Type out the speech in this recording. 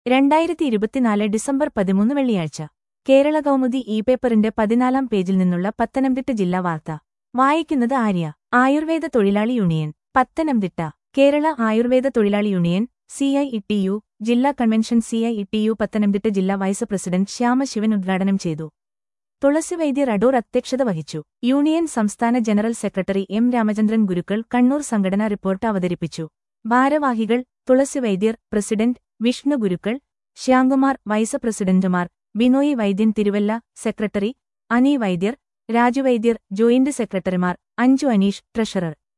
രണ്ടായിരത്തി ഇരുപത്തിനാല് ഡിസംബർ പതിമൂന്ന് വെള്ളിയാഴ്ച കേരള കൗമുദി ഇ പേപ്പറിന്റെ പതിനാലാം പേജിൽ നിന്നുള്ള പത്തനംതിട്ട ജില്ലാ വാർത്ത വായിക്കുന്നത് ആര്യ ആയുർവേദ തൊഴിലാളി യൂണിയൻ പത്തനംതിട്ട കേരള ആയുർവേദ തൊഴിലാളി യൂണിയൻ സിഐ ഇ ജില്ലാ കൺവെൻഷൻ സിഐ ഇ പത്തനംതിട്ട ജില്ലാ വൈസ് പ്രസിഡന്റ് ശ്യാമശിവൻ ഉദ്ഘാടനം ചെയ്തു തുളസി വൈദ്യർ അടൂർ അധ്യക്ഷത വഹിച്ചു യൂണിയൻ സംസ്ഥാന general secretary M Ramachandran Gurukkal Kannur സംഘടനാ റിപ്പോർട്ട് അവതരിപ്പിച്ചു ഭാരവാഹികൾ തുളസി വൈദ്യർ പ്രസിഡന്റ് വിഷ്ണു ഗുരുക്കൾ ശ്യാംകുമാർ വൈസ് പ്രസിഡന്റുമാർ ബിനോയ് വൈദ്യൻ തിരുവല്ല സെക്രട്ടറി അനി വൈദ്യർ രാജുവൈദ്യർ ജോയിന്റ് സെക്രട്ടറിമാർ അഞ്ജു അനീഷ് ട്രഷറർ